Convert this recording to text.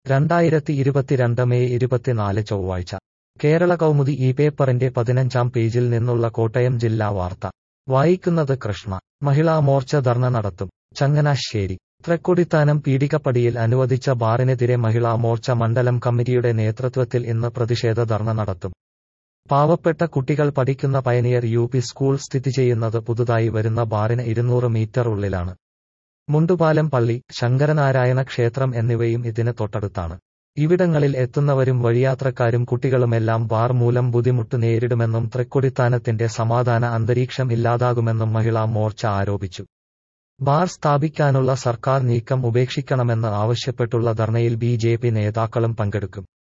രണ്ടായിരത്തി ഇരുപത്തിരണ്ട് മെയ് ഇരുപത്തിനാല് ചൊവ്വാഴ്ച കേരള കൗമുദി ഈ പേപ്പറിന്റെ പതിനഞ്ചാം പേജിൽ നിന്നുള്ള കോട്ടയം ജില്ലാ വാർത്ത വായിക്കുന്നത് കൃഷ്ണ മഹിളാ മോർച്ച ധർണ നടത്തും ചങ്ങനാശ്ശേരി തൃക്കൊടിത്താനം പീഡികപ്പടിയിൽ അനുവദിച്ച ബാറിനെതിരെ മഹിളാ മോർച്ച മണ്ഡലം കമ്മിറ്റിയുടെ നേതൃത്വത്തിൽ ഇന്ന് പ്രതിഷേധ ധർണ നടത്തും പാവപ്പെട്ട കുട്ടികൾ പഠിക്കുന്ന പയനിയർ യു പി സ്കൂൾ സ്ഥിതി ചെയ്യുന്നത് പുതുതായി വരുന്ന ബാറിന് ഇരുന്നൂറ് മീറ്റർ ഉള്ളിലാണ് മുണ്ടുപാലം പള്ളി ശങ്കരനാരായണ ക്ഷേത്രം എന്നിവയും ഇതിന് തൊട്ടടുത്താണ് ഇവിടങ്ങളിൽ എത്തുന്നവരും വഴിയാത്രക്കാരും കുട്ടികളുമെല്ലാം ബാർ മൂലം ബുദ്ധിമുട്ട് നേരിടുമെന്നും തൃക്കൊടിത്താനത്തിന്റെ സമാധാന അന്തരീക്ഷം ഇല്ലാതാകുമെന്നും മഹിളാ മോർച്ച ആരോപിച്ചു ബാർ സ്ഥാപിക്കാനുള്ള സർക്കാർ നീക്കം ഉപേക്ഷിക്കണമെന്ന് ആവശ്യപ്പെട്ടുള്ള ധർണയിൽ ബി ജെ പി നേതാക്കളും പങ്കെടുക്കും